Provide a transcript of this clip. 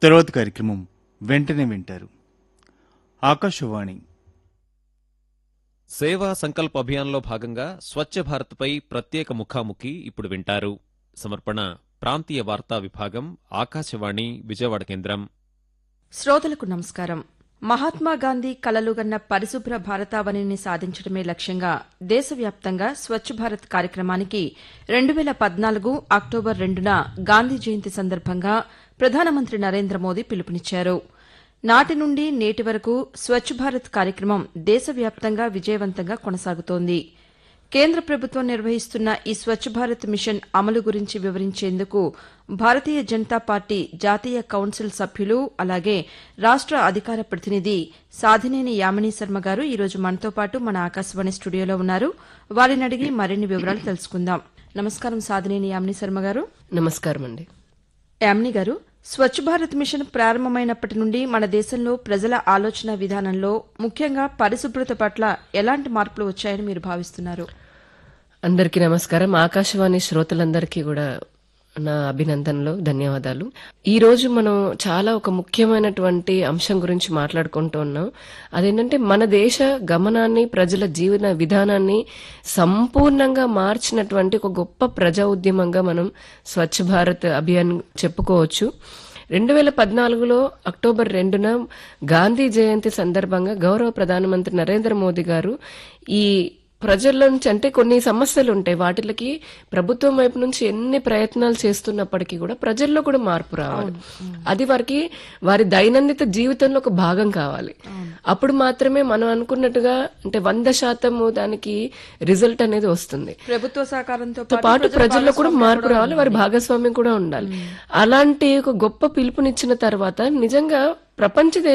తర్వాత కార్యక్రమం వెంటనే వింటారు ఆకాశవాణి సేవా సంకల్ప్ అభియాన్లో భాగంగా స్వచ్ఛ భారత్పై ప్రత్యేక ముఖాముఖి ఇప్పుడు వింటారు సమర్పణ ప్రాంతీయ వార్తా విభాగం ఆకాశవాణి విజయవాడ కేంద్రం శ్రోతలకు నమస్కారం మహాత్మా గాంధీ కలలుగన్న పరిశుభ్ర భారతావనిని సాధించడమే లక్ష్యంగా దేశవ్యాప్తంగా స్వచ్ఛ భారత్ కార్యక్రమానికి రెండు వేల పద్నాలుగు అక్టోబర్ రెండున గాంధీ జయంతి సందర్భంగా ప్రధానమంత్రి నరేంద్ర మోదీ పిలుపునిచ్చారు నాటి నుండి నేటి వరకు స్వచ్ఛ భారత్ కార్యక్రమం దేశవ్యాప్తంగా విజయవంతంగా కొనసాగుతోంది కేంద్ర ప్రభుత్వం నిర్వహిస్తున్న ఈ స్వచ్ఛ భారత్ మిషన్ అమలు గురించి వివరించేందుకు భారతీయ జనతా పార్టీ జాతీయ కౌన్సిల్ సభ్యులు అలాగే రాష్ట అధికార ప్రతినిధి సాధినేని యామిని శర్మ గారు ఈరోజు మనతో పాటు మన ఆకాశవాణి స్టూడియోలో ఉన్నారు వారిని అడిగి మరిన్ని వివరాలు తెలుసుకుందాం నమస్కారం సాధినేని యామిని శర్మ గారు నమస్కారం అండి యామిని గారు స్వచ్ఛ భారత్ మిషన్ ప్రారంభమైనప్పటి నుండి మన దేశంలో ప్రజల ఆలోచన విధానంలో ముఖ్యంగా పరిశుభ్రత పట్ల ఎలాంటి మార్పులు వచ్చాయని మీరు భావిస్తున్నారు అందరికీ నమస్కారం ఆకాశవాణి శ్రోతలందరికీ కూడా నా అభినందనలు ధన్యవాదాలు ఈ రోజు మనం చాలా ఒక ముఖ్యమైనటువంటి అంశం గురించి మాట్లాడుకుంటూ ఉన్నాం అదేంటంటే మన దేశ గమనాన్ని ప్రజల జీవన విధానాన్ని సంపూర్ణంగా మార్చినటువంటి ఒక గొప్ప ప్రజా ఉద్యమంగా మనం స్వచ్ఛ భారత్ అభియాన్ చెప్పుకోవచ్చు రెండు వేల పద్నాలుగులో అక్టోబర్ రెండున గాంధీ జయంతి సందర్భంగా గౌరవ ప్రధానమంత్రి నరేంద్ర మోదీ గారు ఈ ప్రజల నుంచి అంటే కొన్ని సమస్యలు ఉంటాయి వాటికి ప్రభుత్వం వైపు నుంచి ఎన్ని ప్రయత్నాలు చేస్తున్నప్పటికీ కూడా ప్రజల్లో కూడా మార్పు రావాలి అది వారికి వారి దైనందిత జీవితంలో ఒక భాగం కావాలి అప్పుడు మాత్రమే మనం అనుకున్నట్టుగా అంటే వంద శాతము దానికి రిజల్ట్ అనేది వస్తుంది ప్రభుత్వ సహకారంతో తో పాటు ప్రజల్లో కూడా మార్పు రావాలి వారి భాగస్వామ్యం కూడా ఉండాలి అలాంటి ఒక గొప్ప పిలుపునిచ్చిన తర్వాత నిజంగా ప్రపంచ